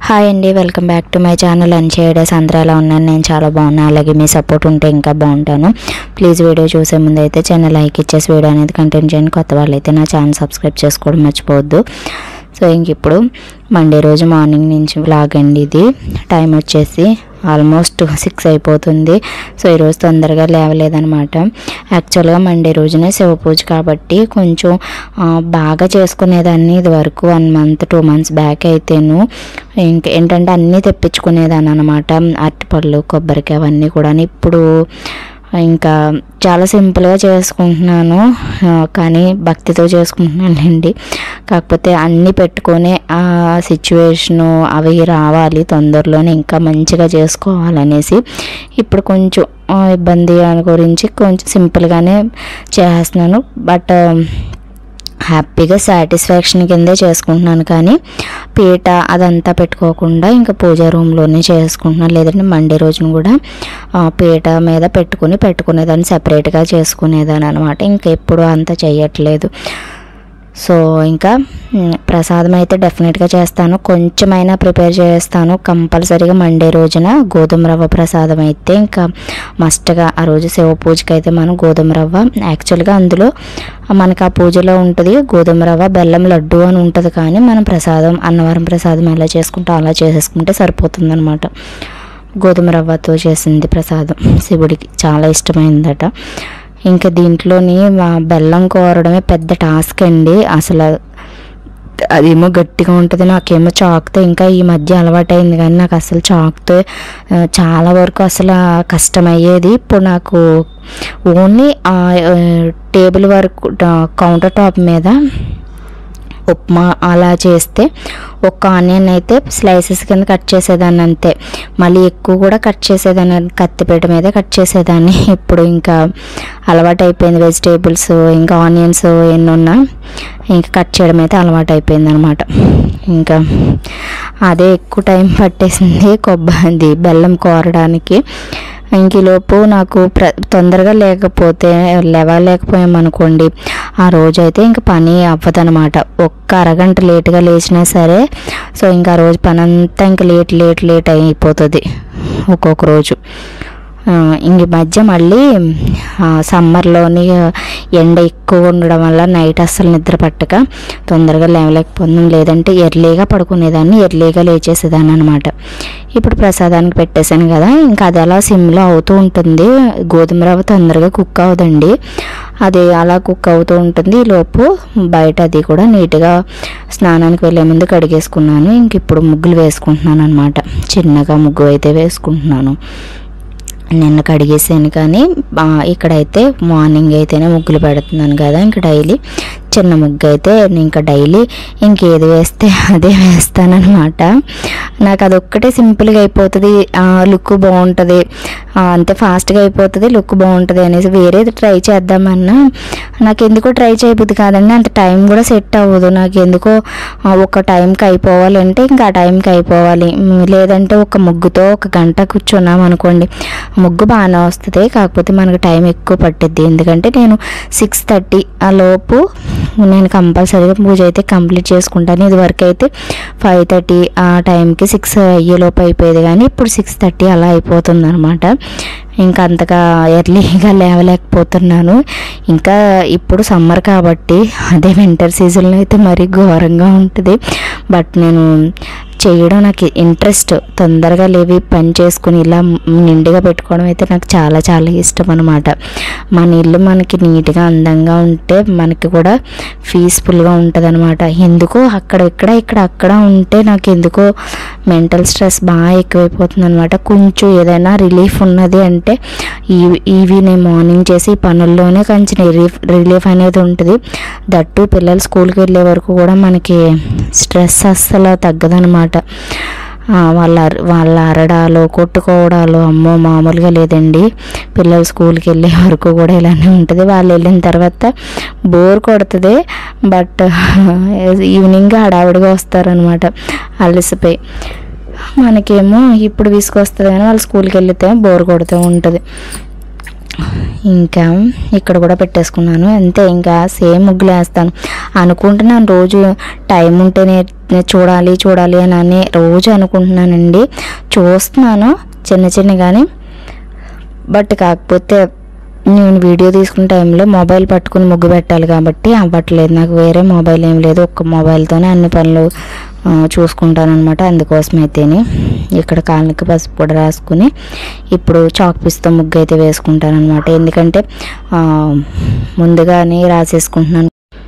hi అండి welcome back to my channel అని చేయడేస్ అందరూ ఎలా ఉన్నాను నేను చాలా బాగున్నాను అలాగే మీ సపోర్ట్ ఉంటే ఇంకా బాగుంటాను ప్లీజ్ వీడియో చూసే ముందు అయితే ఛానల్ లైక్ ఇచ్చేసి వీడియో అనేది కంటిన్యూ చేయండి కొత్త వాళ్ళు అయితే నా ఛానల్ సబ్స్క్రైబ్ చేసుకోవడం మర్చిపోవద్దు సో ఇంక ఇప్పుడు మండే రోజు మార్నింగ్ నుంచి వ్లాగ్ అండి ఇది టైం వచ్చేసి ఆల్మోస్ట్ సిక్స్ అయిపోతుంది సో ఈరోజు తొందరగా లేవలేదనమాట యాక్చువల్గా మండే రోజునే శివ పూజ కాబట్టి కొంచెం ఆ, బాగా చేసుకునేదాన్ని ఇది వరకు one month two months back అయితేను ఇంక ఏంటంటే అన్నీ తెప్పించుకునేదాన్ని అనమాట అరటిపళ్ళు కొబ్బరికాయ అవన్నీ కూడా ఇప్పుడు ఇంకా చాలా సింపుల్గా చేసుకుంటున్నాను ఆ, కానీ భక్తితో చేసుకుంటున్నానండి కాకపోతే అన్నీ పెట్టుకొని ఆ సిచ్యువేషను అవి రావాలి తొందరలోనే ఇంకా మంచిగా చేసుకోవాలనేసి ఇప్పుడు కొంచెం ఆ, ఇబ్బంది అని గురించి కొంచెం సింపుల్గానే చేస్తున్నాను బట్ హ్యాపీగా సాటిస్ఫాక్షన్ కిందే చేసుకుంటున్నాను కానీ పీట అదంతా పెట్టుకోకుండా ఇంకా పూజా రూమ్లోనే చేసుకుంటున్నాను లేదంటే మండే రోజున కూడా ఆ, పీట మీద పెట్టుకుని పెట్టుకునేదాన్ని సపరేట్గా చేసుకునేదాన్ని అనమాట ఇంకా ఎప్పుడు అంత చేయట్లేదు సో ఇంకా మ్, ప్రసాదం అయితే డెఫినెట్గా చేస్తాను కొంచెమైనా ప్రిపేర్ చేస్తాను కంపల్సరీగా మండే రోజున గోధుమ రవ్వ ప్రసాదం అయితే ఇంకా మస్ట్గా ఆ రోజు శివ పూజకి అయితే మనం గోధుమ రవ్వ యాక్చువల్గా అందులో మనకు ఆ పూజలో ఉంటుంది గోధుమ రవ్వ బెల్లం లడ్డు అని ఉంటుంది కానీ మనం ప్రసాదం అన్నవరం ప్రసాదం ఎలా చేసుకుంటాం అలా చేసేసుకుంటే సరిపోతుందన్నమాట గోధుమ రవ్వతో చేసింది ప్రసాదం శివుడికి చాలా ఇష్టమైందట ఇంకా దీంట్లోని మా బెల్లం కోరడమే పెద్ద టాస్క్ అండి అసలు అదేమో గట్టిగా ఉంటుంది నాకేమో చాక్తో ఇంకా ఈ మధ్య అలవాటైంది కానీ నాకు అసలు చాక్తో ఆ, చాలా వరకు అసలు కష్టమయ్యేది ఇప్పుడు నాకు ఓన్లీ టేబుల్ వరకు కౌంటర్ టాప్ మీద ఉప్మా అలా చేస్తే ఒక ఆనియన్ అయితే స్లైసెస్ కింద కట్ చేసేదాన్ని అంతే మళ్ళీ ఎక్కువ కూడా కట్ చేసేదాన్ని కత్తిపీట మీద కట్ చేసేదాన్ని ఇప్పుడు ఇంకా అలవాటు అయిపోయింది వెజిటేబుల్స్ ఇంకా ఆనియన్స్ ఎన్ని ఉన్నా ఇంకా కట్ చేయడం అయితే అలవాటు అయిపోయింది అనమాట ఇంకా అదే ఎక్కువ టైం పట్టేసింది కొబ్బరి బెల్లం కోరడానికి ఇంక ఈలోపు నాకు ప్ర తొందరగా లేకపోతే లేవలేకపోయామనుకోండి ఆ రోజైతే ఇంక పని అవ్వదనమాట ఒక్క అరగంట లేట్గా లేచినా సరే సో ఇంకా ఆ రోజు పని అంతా ఇంకా లేట్ లేట్ లేట్ అయిపోతుంది ఒక్కొక్క రోజు ఆ, ఇంక ఈ మధ్య మళ్ళీ ఆ, సమ్మర్లోని ఎండ ఎక్కువ ఉండడం వల్ల నైట్ అస్సలు నిద్ర పట్టక తొందరగా లేవలేకపోతున్నాం లేదంటే ఎర్లీగా పడుకునేదాన్ని ఎర్లీగా లేచేసేదాన్ని అనమాట ఇప్పుడు ప్రసాదానికి పెట్టేశాను కదా ఇంకా అది అలా సిమ్లో అవుతూ ఉంటుంది గోధుమ రవ్వ తొందరగా కుక్ అవుదండి అది అలా కుక్ అవుతూ ఉంటుంది ఈ లోపు బయట అది కూడా నీట్గా స్నానానికి వెళ్ళే ముందు కడిగేసుకున్నాను ఇంక ఇప్పుడు ముగ్గులు వేసుకుంటున్నాను అనమాట చిన్నగా ముగ్గు అయితే వేసుకుంటున్నాను నిన్న కడిగేసాను కానీ ఆ, ఇక్కడైతే మార్నింగ్ అయితేనే ముగ్గులు పెడుతున్నాను కదా ఇంకా డైలీ చిన్న ముగ్గు అయితే ఇంకా డైలీ ఇంకేది వేస్తే అదే వేస్తానన్నమాట నాకు అదొక్కటే సింపుల్గా అయిపోతుంది లుక్ బాగుంటుంది ఆ, అంతే ఫాస్ట్గా అయిపోతుంది లుక్ బాగుంటుంది అనేసి వేరేది ట్రై చేద్దామన్నా నాకు ఎందుకో ట్రై చేయబుద్ది కాదండి అంత టైం కూడా సెట్ అవ్వదు నాకు ఎందుకో ఆ, ఒక టైంకి అయిపోవాలంటే ఇంకా ఆ టైంకి అయిపోవాలి మ్, లేదంటే ఒక ముగ్గుతో ఒక గంట కూర్చున్నాం అనుకోండి ముగ్గు బాగానే వస్తుంది కాకపోతే మనకు టైం ఎక్కువ పట్టిద్ది ఎందుకంటే నేను సిక్స్ థర్టీ ఆ లోపు నేను కంపల్సరీగా పూజ అయితే కంప్లీట్ చేసుకుంటాను ఇదివరకు అయితే ఫైవ్ థర్టీ ఆ టైంకి సిక్స్ అయ్యే లోపు అయిపోయేది కానీ ఇప్పుడు సిక్స్ థర్టీ అలా అయిపోతుంది అనమాట ఇంకా అంతగా ఎర్లీగా లేవలేకపోతున్నాను ఇంకా ఇప్పుడు సమ్మర్ కాబట్టి అదే వింటర్ సీజన్లో అయితే మరీ ఘోరంగా ఉంటుంది బట్ నేను చేయడం నాకు ఇంట్రెస్ట్ తొందరగా లేవి పని చేసుకుని ఇలా నిండుగా పెట్టుకోవడం అయితే నాకు చాలా చాలా ఇష్టం అనమాట మన ఇల్లు మనకి నీట్గా అందంగా ఉంటే మనకి కూడా పీస్ఫుల్గా ఉంటుంది అనమాట ఎందుకో అక్కడ ఇక్కడ ఇక్కడ అక్కడ ఉంటే నాకు ఎందుకో మెంటల్ స్ట్రెస్ బాగా ఎక్కువైపోతుంది అనమాట కొంచెం ఏదైనా రిలీఫ్ ఉన్నది అంటే ఈ ఇవి నేను మార్నింగ్ చేసి ఈ పనుల్లోనే కొంచెం రిలీఫ్ రిలీఫ్ అనేది ఉంటుంది దట్టు పిల్లలు స్కూల్కి వెళ్ళే వరకు కూడా మనకి స్ట్రెస్ అస్సలు తగ్గదనమాట ఆ, వాళ్ళ అర- వాళ్ళ అరడాలు కొట్టుకోవడాలు అమ్మో మామూలుగా లేదండి పిల్లలు స్కూల్కి వెళ్ళే వరకు కూడా ఇలానే ఉంటుంది వాళ్ళు వెళ్ళిన తర్వాత బోర్ కొడుతుంది బట్ ఈవినింగ్ హడావిడిగా వస్తారనమాట అలసిపోయి మనకేమో ఇప్పుడు విసుకొస్తుంది కానీ వాళ్ళు స్కూల్కి వెళ్తే బోర్ కొడుతూ ఉంటుంది ఇంకా ఇక్కడ కూడా పెట్టేసుకున్నాను అంతే ఇంకా సేమ్ ముగ్గులు వేస్తాను అనుకుంటున్నాను రోజు టైం ఉంటేనే నేను చూడాలి చూడాలి అని అని రోజు అనుకుంటున్నానండి చూస్తున్నాను చిన్న చిన్న కానీ బట్ కాకపోతే నేను వీడియో తీసుకున్న టైంలో మొబైల్ పట్టుకుని ముగ్గు పెట్టాలి కాబట్టి అవ్వట్లేదు నాకు వేరే మొబైల్ ఏం లేదు ఒక్క మొబైల్తోనే అన్ని పనులు ఆ, చూసుకుంటాను అనమాట అందుకోసం అయితేనే ఇక్కడ కాళ్ళకి పసుపు కూడా రాసుకుని ఇప్పుడు చాక్ పీస్తో ముగ్గు అయితే వేసుకుంటాను అనమాట ఎందుకంటే ఆ, ముందుగానే రాసేసుకుంటున్నాను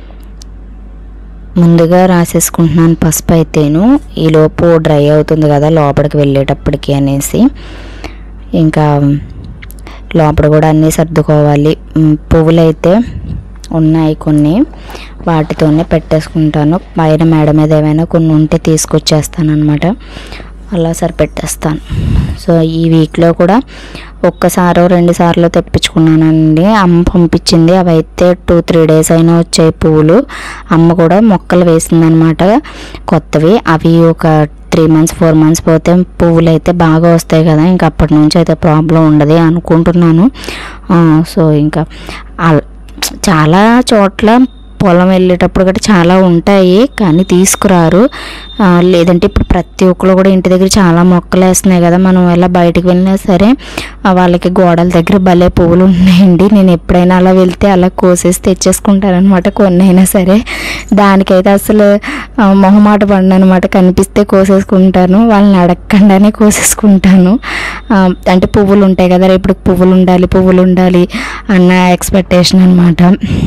ముందుగా రాసేసుకుంటున్నాను పసుపు అయితేను ఈలోపు డ్రై అవుతుంది కదా లోపలికి వెళ్ళేటప్పటికి అనేసి ఇంకా లోపల కూడా అన్నీ సర్దుకోవాలి ఉమ్, పువ్వులు అయితే ఉన్నాయి కొన్ని వాటితోనే పెట్టేసుకుంటాను పైన మేడ మీద ఏమైనా కొన్ని ఉంటే తీసుకొచ్చేస్తాను అనమాట అలా సరిపెట్టేస్తాను సో ఈ వీక్లో కూడా ఒక్కసారో రెండు సార్లు తెప్పించుకున్నానండి అమ్మ పంపించింది అవి అయితే టూ త్రీ డేస్ అయినా వచ్చాయి పువ్వులు అమ్మ కూడా మొక్కలు వేసిందనమాట కొత్తవి అవి ఒక త్రీ మంత్స్ ఫోర్ మంత్స్ పోతే పువ్వులు అయితే బాగా వస్తాయి కదా ఇంకా అప్పటి నుంచి అయితే ప్రాబ్లం ఉండదు అనుకుంటున్నాను ఆ, సో ఇంకా అల్- చాలా చోట్ల పొలం వెళ్ళేటప్పుడు గట్రా చాలా ఉంటాయి కానీ తీసుకురారు ఆ, లేదంటే ఇప్పుడు ప్రతి ఒక్కరు కూడా ఇంటి దగ్గర చాలా మొక్కలు వేస్తున్నాయి కదా మనం ఎలా బయటికి వెళ్ళినా సరే ఆ, వాళ్ళకి గోడల దగ్గర భలే పువ్వులు ఉన్నాయండి నేను ఎప్పుడైనా అలా వెళ్తే అలా కోసేసి తెచ్చేసుకుంటాను అనమాట కొన్ని అయినా సరే దానికైతే అసలు ఆ, మొహమాట పడిన అనమాట కనిపిస్తే కోసేసుకుంటాను వాళ్ళని అడగకుండానే కోసేసుకుంటాను ఆ, అంటే పువ్వులు ఉంటాయి కదా రేపు పువ్వులు ఉండాలి పువ్వులు ఉండాలి అన్న ఎక్స్పెక్టేషన్ అనమాట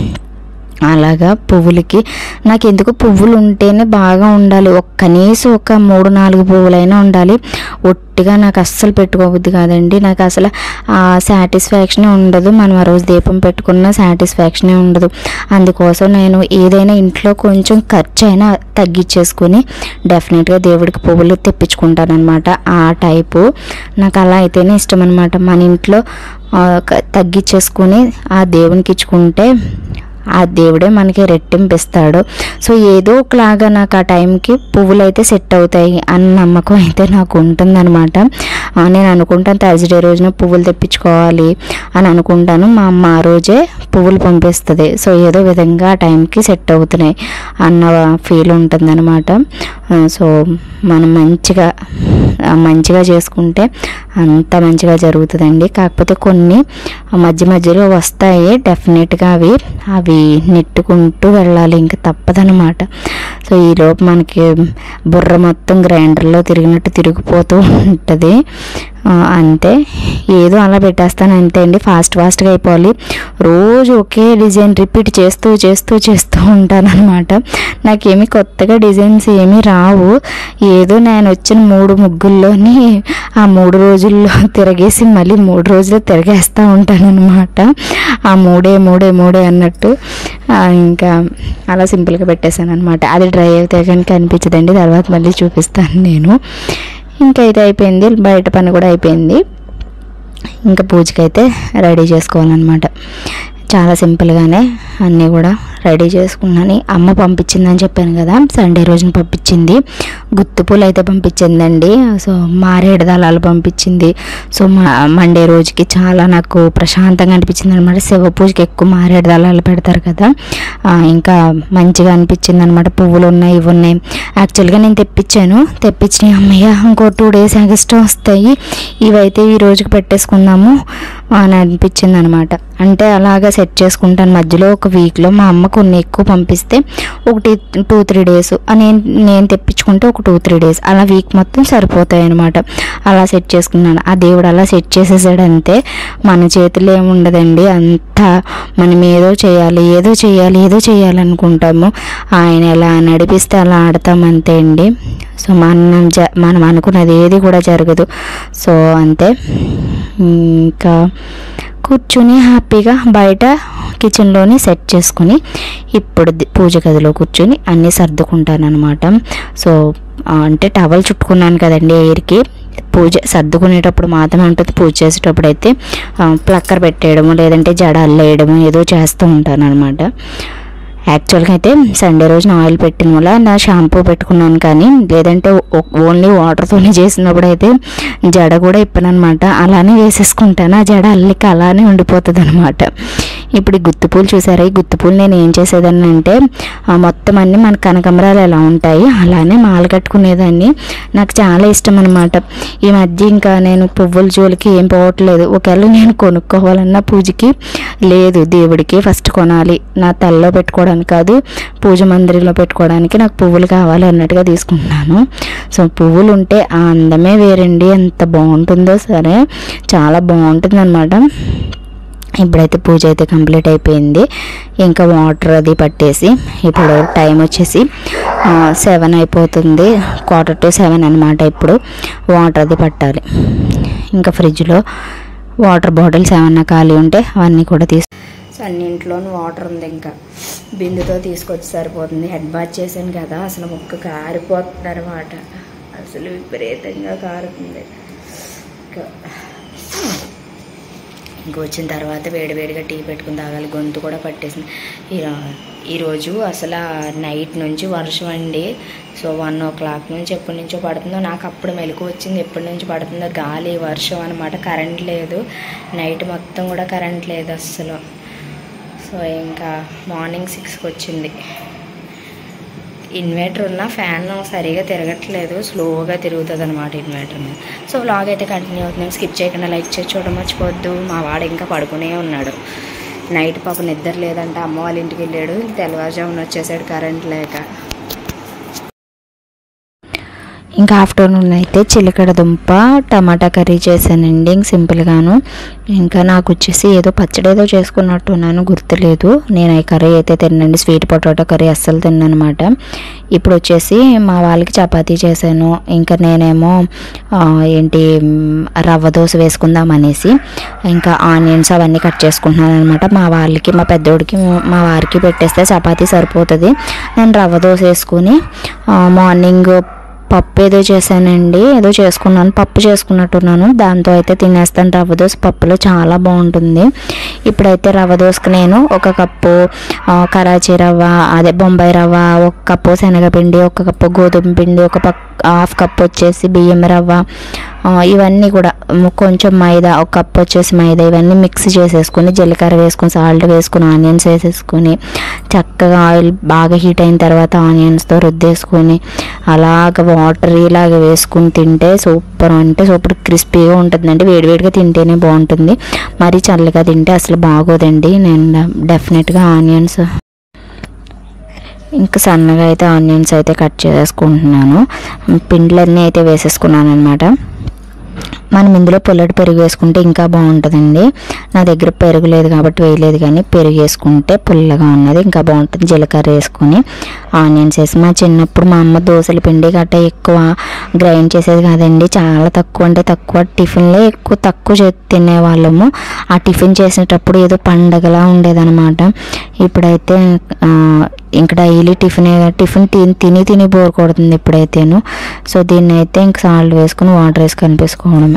అలాగా పువ్వులకి నాకు ఎందుకు పువ్వులు ఉంటేనే బాగా ఉండాలి ఒక కనీసం ఒక మూడు నాలుగు పువ్వులైనా ఉండాలి ఒట్టిగా నాకు అస్సలు పెట్టుకోవద్దు కాదండి నాకు అసలు ఆ సాటిస్ఫాక్షనే ఉండదు మనం ఆ రోజు దీపం పెట్టుకున్న సాటిస్ఫాక్షనే ఉండదు అందుకోసం నేను ఏదైనా ఇంట్లో కొంచెం ఖర్చు అయినా తగ్గించేసుకుని డెఫినెట్గా దేవుడికి పువ్వులు తెప్పించుకుంటాను అనమాట ఆ టైపు నాకు అలా అయితేనే ఇష్టం అనమాట మన ఇంట్లో ఆ, క- తగ్గించేసుకుని ఆ దేవునికి ఇచ్చుకుంటే ఆ దేవుడే మనకి రెట్టింపిస్తాడు సో ఏదో ఒకలాగా నాకు ఆ టైంకి పువ్వులు అయితే సెట్ అవుతాయి అన్న నమ్మకం అయితే నాకు ఉంటుందన్నమాట ఆ, నేను అనుకుంటాను థర్స్డే రోజున పువ్వులు తెప్పించుకోవాలి అని అనుకుంటాను మా అమ్మ ఆ రోజే పువ్వులు పంపిస్తుంది సో ఏదో విధంగా ఆ టైంకి సెట్ అవుతున్నాయి అన్న ఫీల్ ఉంటుందన్నమాట ఆ, సో మనం మంచిగా ఆ, మంచిగా చేసుకుంటే అంత మంచిగా జరుగుతుందండి కాకపోతే కొన్ని మధ్య మధ్యలో వస్తాయి డెఫినెట్గా అవి అవి నెట్టుకుంటూ వెళ్ళాలి ఇంకా తప్పదనమాట సో ఈలోపు మనకి బుర్ర మొత్తం గ్రైండర్లో తిరిగినట్టు తిరిగిపోతూ ఉంటుంది ఆ, అంతే ఏదో అలా పెట్టేస్తాను అంతే అండి ఫాస్ట్ ఫాస్ట్గా అయిపోవాలి రోజు ఒకే డిజైన్ రిపీట్ చేస్తూ చేస్తూ చేస్తూ ఉంటాను అనమాట నాకేమి కొత్తగా డిజైన్స్ ఏమీ రావు ఏదో నేను వచ్చిన మూడు ముగ్గుల్లోని ఆ మూడు రోజుల్లో తిరగేసి మళ్ళీ మూడు రోజులు తిరగేస్తూ ఉంటాను అనమాట ఆ మూడే మూడే మూడే అన్నట్టు ఆ, ఇంకా అలా సింపుల్గా పెట్టేశాను అనమాట అది డ్రై అయితే కానీ కనిపించదండి తర్వాత మళ్ళీ చూపిస్తాను నేను ఇంకా అయితే అయిపోయింది బయట పని కూడా అయిపోయింది ఇంకా పూజకైతే రెడీ చేసుకోవాలన్నమాట చాలా సింపుల్గానే అన్నీ కూడా రెడీ చేసుకున్నాను అమ్మ పంపించిందని చెప్పాను కదా సండే రోజున పంపించింది గుత్తు పూలు అయితే పంపించిందండి సో మారేడు దళాలు పంపించింది సో మా మండే రోజుకి చాలా నాకు ప్రశాంతంగా అనిపించింది అనమాట శివ పూజకి ఎక్కువ మారేడు దళాలు పెడతారు కదా ఆ, ఇంకా మంచిగా అనిపించింది అనమాట పువ్వులు ఉన్నాయి ఇవి ఉన్నాయి యాక్చువల్గా నేను తెప్పించాను తెప్పించిన అమ్మయ్య ఇంకో టూ డేస్ ఎక్స్ట్రా వస్తాయి ఇవైతే ఈ రోజుకి పెట్టేసుకుందాము అని అనిపించింది అనమాట అంటే అలాగా సెట్ చేసుకుంటాను మధ్యలో ఒక వీక్లో మా అమ్మ కొన్ని ఎక్కువ పంపిస్తే ఒకటి టూ త్రీ డేస్ నేను నేను తెప్పించుకుంటే ఒక టూ త్రీ డేస్ అలా వీక్ మొత్తం సరిపోతాయి అనమాట అలా సెట్ చేసుకున్నాను ఆ దేవుడు అలా సెట్ చేసేసాడు అంతే మన చేతిలో ఏముండదండి అంతా మనం ఏదో చేయాలి ఏదో చేయాలి ఏదో చేయాలి అనుకుంటాము ఆయన ఎలా నడిపిస్తే అలా ఆడతాం అంతే అండి సో మనం జ మనం అనుకున్నది ఏది కూడా జరగదు సో అంతే ఇంకా కూర్చుని హ్యాపీగా బయట కిచెన్లోని సెట్ చేసుకుని ఇప్పుడు ది- పూజ గదిలో కూర్చుని అన్నీ సర్దుకుంటాను అనమాట సో ఆ, అంటే టవల్ చుట్టుకున్నాను కదండి ఎయిర్కి పూజ సర్దుకునేటప్పుడు మాత్రమే ఉంటుంది పూజ చేసేటప్పుడు అయితే ప్లక్కర్ పెట్టేయడము లేదంటే జడ అల్లేయడము ఏదో చేస్తూ ఉంటాను అనమాట యాక్చువల్గా అయితే సండే రోజున ఆయిల్ పెట్టిన వల్ల నా షాంపూ పెట్టుకున్నాను కానీ లేదంటే ఓ- ఓన్లీ వాటర్తోనే చేసినప్పుడు అయితే జడ కూడా ఇప్పనమాట అలానే వేసేసుకుంటాను ఆ జడ అల్లిక అలానే ఉండిపోతుంది అనమాట ఇప్పుడు ఈ గుత్తి పూలు చూసారా ఈ గుత్తి పూలు నేను ఏం చేసేదాన్ని అంటే ఆ, మొత్తం అన్నీ మన కనకమరాలు ఎలా ఉంటాయి అలానే మాల కట్టుకునేదాన్ని నాకు చాలా ఇష్టం అనమాట ఈ మధ్య ఇంకా నేను పువ్వుల జోలికి ఏం పోవట్లేదు ఒకవేళ నేను కొనుక్కోవాలన్న పూజకి లేదు దేవుడికి ఫస్ట్ కొనాలి నా తలలో పెట్టుకోవడానికి కాదు పూజ మందిరంలో పెట్టుకోవడానికి నాకు పువ్వులు కావాలి అన్నట్టుగా తీసుకుంటున్నాను సో పువ్వులు ఉంటే ఆ అందమే వేరండి ఎంత బాగుంటుందో సరే చాలా బాగుంటుంది అనమాట ఇప్పుడైతే పూజ అయితే కంప్లీట్ అయిపోయింది ఇంకా వాటర్ అది పట్టేసి ఇప్పుడు టైం వచ్చేసి సెవెన్ అయిపోతుంది క్వార్టర్ టు సెవెన్ అనమాట ఇప్పుడు వాటర్ అది పట్టాలి ఇంకా ఫ్రిడ్జ్లో వాటర్ బాటిల్స్ ఏమన్నా ఖాళీ ఉంటే అవన్నీ కూడా తీసు అన్నింట్లోనూ వాటర్ ఉంది ఇంకా బిందుతో తీసుకొచ్చి సరిపోతుంది హెడ్ బాత్ చేశాను కదా అసలు ముక్క కారిపోతుంది అనమాట అసలు విపరీతంగా కారుతుంది ఇంకా ఇంక వచ్చిన తర్వాత వేడివేడిగా టీ పెట్టుకుని తాగాలి గొంతు కూడా పట్టేసింది ఈ- ఈరోజు అసలు నైట్ నుంచి వర్షం అండి సో వన్ ఓ క్లాక్ నుంచి ఎప్పటి నుంచో పడుతుందో నాకు అప్పుడు మెలకు వచ్చింది ఎప్పటి నుంచి పడుతుందో గాలి వర్షం అనమాట కరెంట్ లేదు నైట్ మొత్తం కూడా కరెంట్ లేదు అస్సలు సో ఇంకా మార్నింగ్ సిక్స్కి వచ్చింది ఇన్వర్టర్ ఉన్న ఫ్యాన్ సరిగా తిరగట్లేదు స్లోగా తిరుగుతుంది అనమాట ఇన్వర్టర్ మీద సో వ్లాగ్ అయితే కంటిన్యూ అవుతుంది స్కిప్ చేయకుండా లైక్ చేసి చూడడం మర్చిపోవద్దు మా వాడు ఇంకా పడుకునే ఉన్నాడు నైట్ పాప నిద్ర లేదంటే అమ్మ వాళ్ళ ఇంటికి వెళ్ళాడు తెల్లవారుజామున వచ్చేసాడు కరెంట్ లేక ఇంకా ఆఫ్టర్నూన్ అయితే చిలకడ దుంప టమాటా కర్రీ చేశానండి ఇంక సింపుల్గాను ఇంకా నాకు వచ్చేసి ఏదో పచ్చడి ఏదో చేసుకున్నట్టున్నాను గుర్తులేదు నేను ఈ కర్రీ అయితే తిన్నానండి స్వీట్ పొటాటో కర్రీ అస్సలు తిన్నానమాట ఇప్పుడు వచ్చేసి మా వాళ్ళకి చపాతీ చేశాను ఇంకా నేనేమో ఆ, ఏంటి మ్, రవ్వ దోశ వేసుకుందాం అనేసి ఇంకా ఆనియన్స్ అవన్నీ కట్ చేసుకుంటున్నాను అనమాట మా వాళ్ళకి మా పెద్దోడికి మా వారికి పెట్టేస్తే చపాతీ సరిపోతుంది నేను రవ్వ దోశ వేసుకుని ఆ, మార్నింగ్ పప్పు ఏదో చేశానండి ఏదో చేసుకున్నాను పప్పు చేసుకున్నట్టున్నాను దాంతో అయితే తినేస్తాను రవ్వ దోశ పప్పులో చాలా బాగుంటుంది ఇప్పుడైతే రవ్వ దోశకి నేను ఒక కప్పు ఆ, కరాచీ రవ్వ అదే బొంబాయి రవ్వ ఒక కప్పు శనగపిండి ఒక కప్పు గోధుమ పిండి ఒక పక్ హాఫ్ కప్ వచ్చేసి బియ్యం రవ్వ ఆ, ఇవన్నీ కూడా మ్, కొంచెం మైదా ఒక కప్ వచ్చేసి మైదా ఇవన్నీ మిక్స్ చేసేసుకొని జీలకర్ర వేసుకొని సాల్ట్ వేసుకొని ఆనియన్స్ వేసేసుకొని చక్కగా ఆయిల్ బాగా హీట్ అయిన తర్వాత ఆనియన్స్తో రుద్దేసుకొని అలాగ వాటర్ ఇలాగ వేసుకుని తింటే సూపర్ అంటే సూపర్ క్రిస్పీగా ఉంటుందండి వేడివేడిగా తింటేనే బాగుంటుంది మరీ చల్లగా తింటే అసలు బాగోదండి నేను డెఫినెట్గా ఆనియన్స్ ఇంకా సన్నగా అయితే ఆనియన్స్ అయితే కట్ చేసుకుంటున్నాను పిండ్లన్నీ అయితే వేసేసుకున్నాను అనమాట మనం ఇందులో పుల్లటి పెరుగు వేసుకుంటే ఇంకా బాగుంటుందండి నా దగ్గర పెరుగు లేదు కాబట్టి వేయలేదు కానీ పెరుగు వేసుకుంటే పుల్లగా ఉన్నది ఇంకా బాగుంటుంది జీలకర్ర వేసుకొని ఆనియన్స్ వేసి మా చిన్నప్పుడు మా అమ్మ దోశల పిండి గట్ట ఎక్కువ గ్రైండ్ చేసేది కాదండి చాలా తక్కువ అంటే తక్కువ టిఫిన్లే ఎక్కువ తక్కువ చే తినేవాళ్ళము ఆ టిఫిన్ చేసేటప్పుడు ఏదో పండగలా ఉండేదన్నమాట ఇప్పుడైతే ఆ, ఇంక డైలీ టిఫిన్ టిఫిన్ తిని తిని తిని బోర్ కొడుతుంది ఇప్పుడైతేను సో దీన్ని అయితే ఇంక సాల్ట్ వేసుకుని వాటర్ వేసి కనిపించుకోవడమే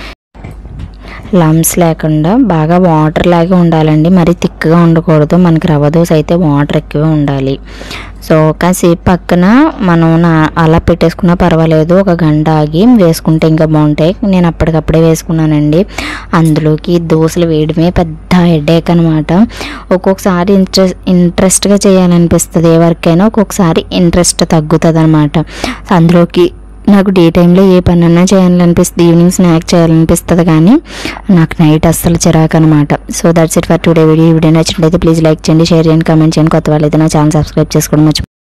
లమ్స్ లేకుండా బాగా వాటర్ లాగే ఉండాలండి మరి థిక్గా ఉండకూడదు మనకి రవ్వ దోశ అయితే వాటర్ ఎక్కువ ఉండాలి సో కాసేపు పక్కన మనం నా అలా పెట్టేసుకున్నా పర్వాలేదు ఒక గంట ఆగి వేసుకుంటే ఇంకా బాగుంటాయి నేను అప్పటికప్పుడే వేసుకున్నానండి అందులోకి దోశలు వేయడమే పెద్ద హెడేక్ అనమాట ఒక్కొక్కసారి ఇంట్రెస్ట్ ఇంట్రెస్ట్గా చేయాలనిపిస్తుంది ఏ వర్క్ అయినా ఒక్కొక్కసారి ఇంట్రెస్ట్ తగ్గుతుంది అనమాట అందులోకి నాకు డే టైంలో ఏ పని అన్నా చేయాలనిపిస్తుంది ఈవినింగ్ స్నాక్ చేయాలనిపిస్తుంది కానీ నాకు నైట్ అస్సలు చిరాకు అనమాట so that's it for today video ఈ వీడియో నచ్చినట్లయితే ప్లీజ్ లైక్ చేయండి షేర్ చేయండి కామెంట్ చేయండి కొత్త వాళ్ళైతే నా ఛానల్ సబ్స్క్రైబ్ చేసుకోవడం మర్చిపో